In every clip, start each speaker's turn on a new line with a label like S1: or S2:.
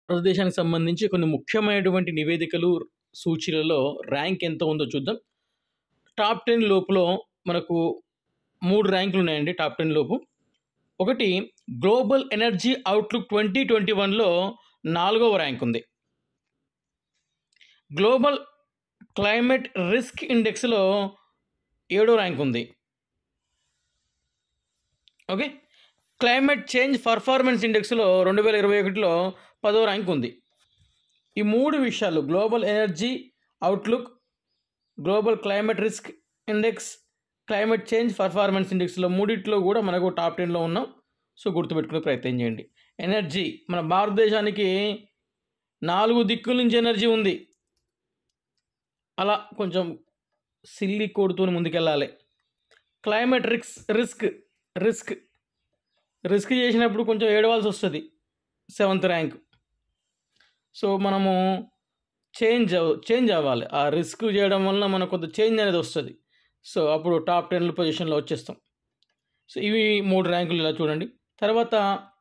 S1: భారతదేశానికి సంబంధించి కొన్ని ముఖ్యమైనటువంటి నివేదికలు సూచీలలో ర్యాంక్ ఎంత ఉందో చూద్దాం టాప్ టెన్ లోపులో మనకు మూడు ర్యాంకులు ఉన్నాయండి టాప్ టెన్ లోపు ఒకటి global energy outlook twenty twenty వన్లో నాలుగవ ర్యాంక్ ఉంది గ్లోబల్ క్లైమేట్ రిస్క్ ఇండెక్స్లో ఏడో ర్యాంక్ ఉంది ఓకే క్లైమేట్ చేంజ్ పర్ఫార్మెన్స్ ఇండెక్స్లో రెండు వేల ఇరవై ఒకటిలో పదో ర్యాంక్ ఉంది ఈ మూడు విషయాలు global energy outlook global climate risk index climate change performance ఇండెక్స్లో మూడిట్లో కూడా మనకు టాప్ టెన్లో ఉన్నాం సో గుర్తుపెట్టుకునే ప్రయత్నం చేయండి ఎనర్జీ మన భారతదేశానికి నాలుగు దిక్కుల నుంచి ఎనర్జీ ఉంది అలా కొంచెం సిల్లి కోడుతూ ముందుకెళ్ళాలి క్లైమేట్ రిక్స్ రిస్క్ రిస్క్ రిస్క్ చేసినప్పుడు కొంచెం ఏడవాల్సి వస్తుంది సెవెంత్ ర్యాంక్ సో మనము చేంజ్ అవ్ చేంజ్ అవ్వాలి ఆ రిస్క్ చేయడం వలన మనకు కొంత చేంజ్ అనేది వస్తుంది సో అప్పుడు టాప్ టెన్ పొజిషన్లో వచ్చేస్తాం సో ఇవి మూడు ర్యాంకులు ఇలా చూడండి తర్వాత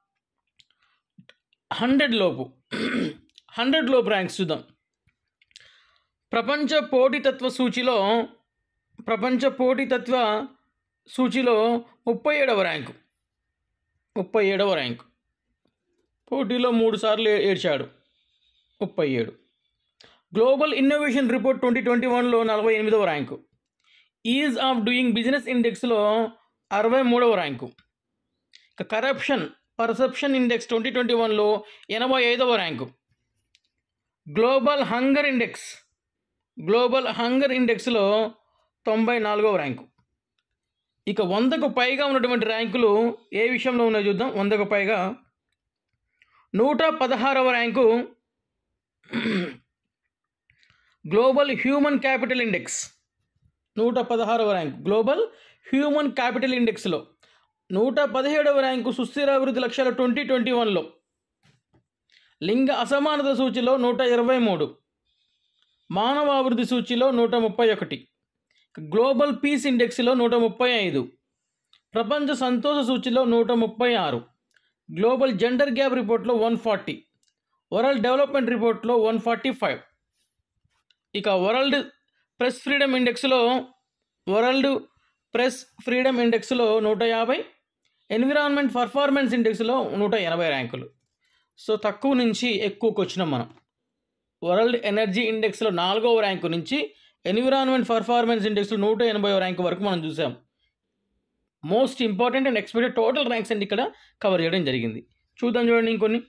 S1: హండ్రెడ్ లోపు హండ్రెడ్ లోపు ర్యాంక్స్ చూద్దాం ప్రపంచ పోటీతత్వ సూచిలో ప్రపంచ పోటీతత్వ సూచిలో ముప్పై ఏడవ ర్యాంకు ముప్పై ఏడవ ర్యాంకు పోటీలో మూడు సార్లు ఏ- ఏడ్చాడు ముప్పై ఏడు global innovation report twenty twenty వన్లో నలభై ఎనిమిదవ rank ease of doing business ఇండెక్స్లో అరవై మూడవ ర్యాంకు ఇక corruption perception index twenty twenty వన్లో ఎనభై ఐదవ rank global hunger index global hunger ఇండెక్స్లో తొంభై నాలుగవ ర్యాంకు ఇక వందకు పైగా ఉన్నటువంటి ర్యాంకులు ఏ విషయంలో ఉన్నాయో చూద్దాం వందకు పైగా నూట పదహారవ rank global human capital index నూట పదహారవ ర్యాంక్ గ్లోబల్ హ్యూమన్ క్యాపిటల్ ఇండెక్స్లో నూట పదిహేడవ ర్యాంకు సుస్థిర అభివృద్ధి లక్ష్యాల ట్వంటీ ట్వంటీ వన్లో లింగ అసమానత సూచిలో నూట ఇరవై మూడు మానవ అభివృద్ధి సూచిలో నూట ముప్పై ఒకటి గ్లోబల్ పీస్ ఇండెక్స్లో నూట ముప్పై ఐదు ప్రపంచ సంతోష సూచిలో నూట ముప్పై ఆరు గ్లోబల్ జెండర్ గ్యాప్ రిపోర్ట్లో వన్ ఫార్టీ వరల్డ్ డెవలప్మెంట్ రిపోర్ట్లో వన్ ఫార్టీ ఫైవ్ ఇక వరల్డ్ ప్రెస్ ఫ్రీడమ్ ఇండెక్స్లో వరల్డ్ ప్రెస్ ఫ్రీడమ్ ఇండెక్స్లో నూట యాభై ఎన్విరాన్మెంట్ పర్ఫార్మెన్స్ ఇండెక్స్లో నూట ఎనభై ర్యాంకులు సో తక్కువ నుంచి ఎక్కువకి వచ్చినాం మనం వరల్డ్ ఎనర్జీ ఇండెక్స్లో నాలుగవ ర్యాంకు నుంచి ఎన్విరాన్మెంట్ పర్ఫార్మెన్స్ ఇండెక్స్లో నూట ఎనభై ర్యాంకు వరకు మనం చూసాం most important and expected total ranks అండి ఇక్కడ కవర్ చేయడం జరిగింది చూద్దాం చూడండి ఇంకొన్ని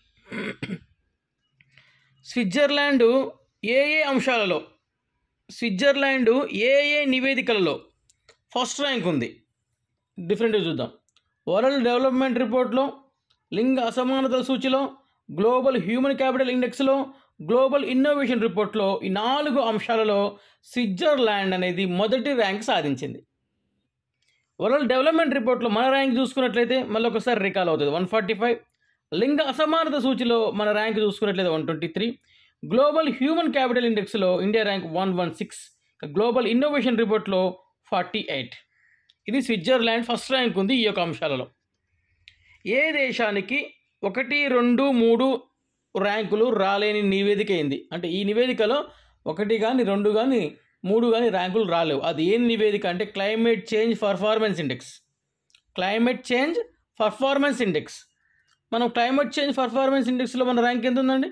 S1: స్విట్జర్లాండ్ ఏ ఏ అంశాలలో స్విట్జర్లాండ్ ఏ ఏ నివేదికలలో ఫస్ట్ ర్యాంక్ ఉంది డిఫరెంట్గా చూద్దాం వరల్డ్ డెవలప్మెంట్ రిపోర్ట్లో లింగ అసమానతల సూచిలో గ్లోబల్ హ్యూమన్ క్యాపిటల్ ఇండెక్స్లో గ్లోబల్ ఇన్నోవేషన్ రిపోర్ట్లో ఈ నాలుగు అంశాలలో స్విట్జర్లాండ్ అనేది మొదటి ర్యాంక్ సాధించింది వరల్డ్ డెవలప్మెంట్ రిపోర్ట్లో మన ర్యాంక్ చూసుకున్నట్లయితే మళ్ళీ ఒకసారి రికాల్ అవుతుంది వన్ ఫార్టీ ఫైవ్ లింగ అసమానత సూచిలో మన ర్యాంక్ చూసుకున్నట్లయితే one twenty three global human capital ఇండెక్స్లో India rank one one six global innovation రిపోర్ట్లో ఫార్టీ ఎయిట్ ఇది స్విట్జర్లాండ్ ఫస్ట్ ర్యాంక్ ఉంది ఈ యొక్క అంశాలలో ఏ దేశానికి ఒకటి రెండు మూడు ర్యాంకులు రాలేని నివేదిక అయింది అంటే ఈ నివేదికలో ఒకటి కానీ రెండు కానీ మూడు కానీ ర్యాంకులు రాలేవు అది ఏం నివేదిక అంటే climate change performance index climate change performance index మనం క్లైమేట్ చేంజ్ పర్ఫార్మెన్స్ ఇండెక్స్లో మన ర్యాంక్ ఎంత ఉందండి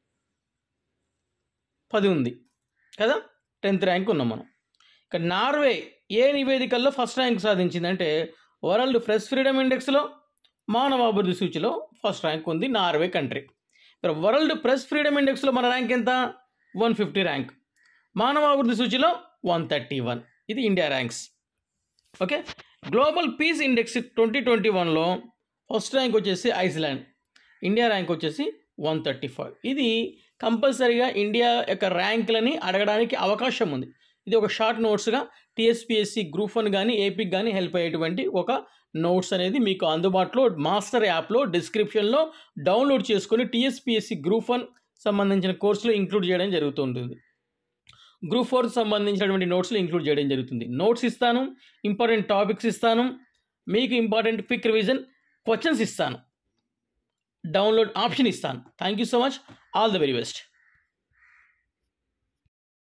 S1: పది ఉంది కదా టెన్త్ ర్యాంక్ ఉన్నాం మనం ఇక నార్వే ఏ నివేదికల్లో ఫస్ట్ ర్యాంక్ సాధించిందంటే వరల్డ్ ప్రెస్ ఫ్రీడమ్ ఇండెక్స్లో మానవ అభివృద్ధి సూచిలో ఫస్ట్ ర్యాంక్ ఉంది నార్వే కంట్రీ ఇక్కడ వరల్డ్ ప్రెస్ ఫ్రీడమ్ ఇండెక్స్లో మన ర్యాంక్ ఎంత వన్ ఫిఫ్టీ ర్యాంక్ మానవ అభివృద్ధి సూచిలో వన్ థర్టీ వన్ ఇది India ranks okay global peace index twenty twenty వన్లో ఫస్ట్ ర్యాంక్ వచ్చేసి ఐస్లాండ్ ఇండియా ర్యాంక్ వచ్చేసి వన్ థర్టీ ఫైవ్ ఇది కంపల్సరీగా ఇండియా యొక్క ర్యాంకులని అడగడానికి అవకాశం ఉంది ఇది ఒక షార్ట్ నోట్స్గా టీఎస్పిఎస్సి గ్రూప్ వన్ కానీ ఏపీకి కానీ హెల్ప్ అయ్యేటువంటి ఒక నోట్స్ అనేది మీకు అందుబాటులో మాస్టర్ యాప్లో డిస్క్రిప్షన్లో డౌన్లోడ్ చేసుకొని టీఎస్పిఎస్సి గ్రూప్ వన్ సంబంధించిన కోర్సులో ఇంక్లూడ్ చేయడం జరుగుతుంటుంది గ్రూప్ ఫోర్ సంబంధించినటువంటి నోట్స్లో ఇంక్లూడ్ చేయడం జరుగుతుంది నోట్స్ ఇస్తాను ఇంపార్టెంట్ టాపిక్స్ ఇస్తాను మీకు ఇంపార్టెంట్ క్విక్ రివిజన్ క్వశ్చన్స్ ఇస్తాను డౌన్లోడ్ ఆప్షన్ ఇస్తాను thank you so much all the very best